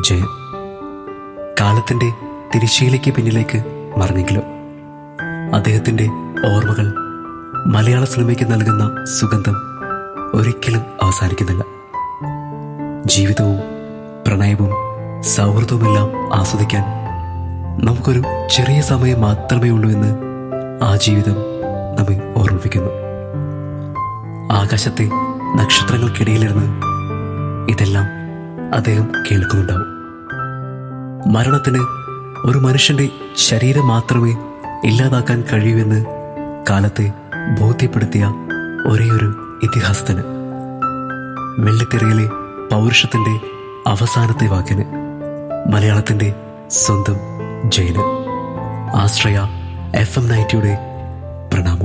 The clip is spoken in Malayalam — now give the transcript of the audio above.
ജയൻ കാലത്തിന്റെ തിരിശീലയ്ക്ക് പിന്നിലേക്ക് മറിഞ്ഞെങ്കിലും അദ്ദേഹത്തിന്റെ ഓർമ്മകൾ മലയാള സിനിമയ്ക്ക് നൽകുന്ന സുഗന്ധം ഒരിക്കലും അവസാനിക്കുന്നില്ല ജീവിതവും പ്രണയവും സൗഹൃദവുമെല്ലാം ആസ്വദിക്കാൻ നമുക്കൊരു ചെറിയ സമയം മാത്രമേ ഉള്ളൂ എന്ന് ആ ജീവിതം നമ്മെ ഓർമ്മിപ്പിക്കുന്നു ആകാശത്തെ നക്ഷത്രങ്ങൾക്കിടയിലിരുന്ന് ഇതെല്ലാം അദ്ദേഹം കേൾക്കുന്നുണ്ടാവും മരണത്തിന് ഒരു മനുഷ്യന്റെ ശരീരം മാത്രമേ ഇല്ലാതാക്കാൻ കഴിയൂവെന്ന് കാലത്തെ ബോധ്യപ്പെടുത്തിയ ഒരേയൊരു ഇതിഹാസത്തിന് വെള്ളിത്തിരയിലെ പൗരുഷത്തിന്റെ അവസാനത്തെ വാക്കിന് മലയാളത്തിന്റെ സ്വന്തം ജയന് ആശ്രയ എഫ് എം നയൻറ്റിയുടെ പ്രണാമം